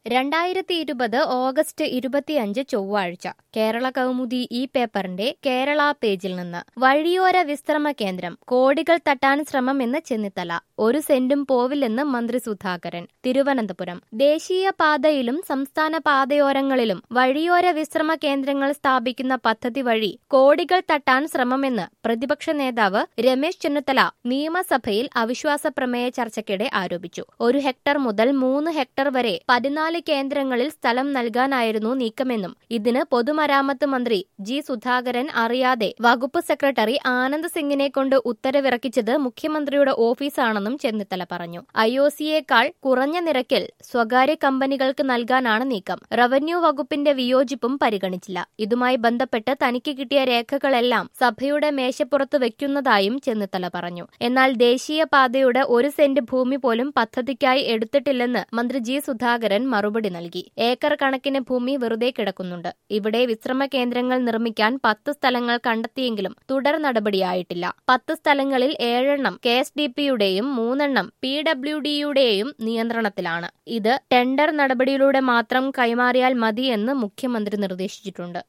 രണ്ടായിരത്തി ഇരുപത് ഓഗസ്റ്റ് ഇരുപത്തിയഞ്ച് ചൊവ്വാഴ്ച കേരള കൗമുദി ഈ പേപ്പറിന്റെ കേരള പേജിൽ നിന്ന് വഴിയോര വിശ്രമ കേന്ദ്രം കോടികൾ തട്ടാൻ ശ്രമമെന്ന് ചെന്നിത്തല ഒരു സെന്റും പോവില്ലെന്ന് മന്ത്രി സുധാകരൻ തിരുവനന്തപുരം ദേശീയ പാതയിലും സംസ്ഥാന പാതയോരങ്ങളിലും വഴിയോര വിശ്രമ കേന്ദ്രങ്ങൾ സ്ഥാപിക്കുന്ന പദ്ധതി വഴി കോടികൾ തട്ടാൻ ശ്രമമെന്ന് പ്രതിപക്ഷ നേതാവ് രമേശ് ചെന്നിത്തല നിയമസഭയിൽ അവിശ്വാസ പ്രമേയ ചർച്ചയ്ക്കിടെ ആരോപിച്ചു ഒരു ഹെക്ടർ മുതൽ മൂന്ന് ഹെക്ടർ വരെ പതിനാല് കേന്ദ്രങ്ങളിൽ സ്ഥലം നൽകാനായിരുന്നു നീക്കമെന്നും ഇതിന് പൊതുമരാമത്ത് മന്ത്രി ജി സുധാകരൻ അറിയാതെ വകുപ്പ് സെക്രട്ടറി ആനന്ദ് സിംഗിനെ കൊണ്ട് ഉത്തരവിറക്കിച്ചത് മുഖ്യമന്ത്രിയുടെ ഓഫീസാണെന്നും ചെന്നിത്തല പറഞ്ഞു ഐ ഒ സിയേക്കാൾ കുറഞ്ഞ നിരക്കിൽ സ്വകാര്യ കമ്പനികൾക്ക് നൽകാനാണ് നീക്കം റവന്യൂ വകുപ്പിന്റെ വിയോജിപ്പും പരിഗണിച്ചില്ല ഇതുമായി ബന്ധപ്പെട്ട് തനിക്ക് കിട്ടിയ രേഖകളെല്ലാം സഭയുടെ മേശപ്പുറത്ത് വെക്കുന്നതായും ചെന്നിത്തല പറഞ്ഞു എന്നാൽ ദേശീയപാതയുടെ ഒരു സെന്റ് ഭൂമി പോലും പദ്ധതിക്കായി എടുത്തിട്ടില്ലെന്ന് മന്ത്രി ജി സുധാകരൻ മറുപടി നൽകി ഏക്കർ കണക്കിന് ഭൂമി വെറുതെ കിടക്കുന്നുണ്ട് ഇവിടെ വിശ്രമ കേന്ദ്രങ്ങൾ നിർമ്മിക്കാൻ പത്ത് സ്ഥലങ്ങൾ കണ്ടെത്തിയെങ്കിലും തുടർ നടപടിയായിട്ടില്ല പത്ത് സ്ഥലങ്ങളിൽ ഏഴെണ്ണം കെ എസ് ഡി പിയുടെയും മൂന്നെണ്ണം പി ഡബ്ല്യു ഡിയുടെയും നിയന്ത്രണത്തിലാണ് ഇത് ടെൻഡർ നടപടിയിലൂടെ മാത്രം കൈമാറിയാൽ മതിയെന്ന് മുഖ്യമന്ത്രി നിർദ്ദേശിച്ചിട്ടുണ്ട്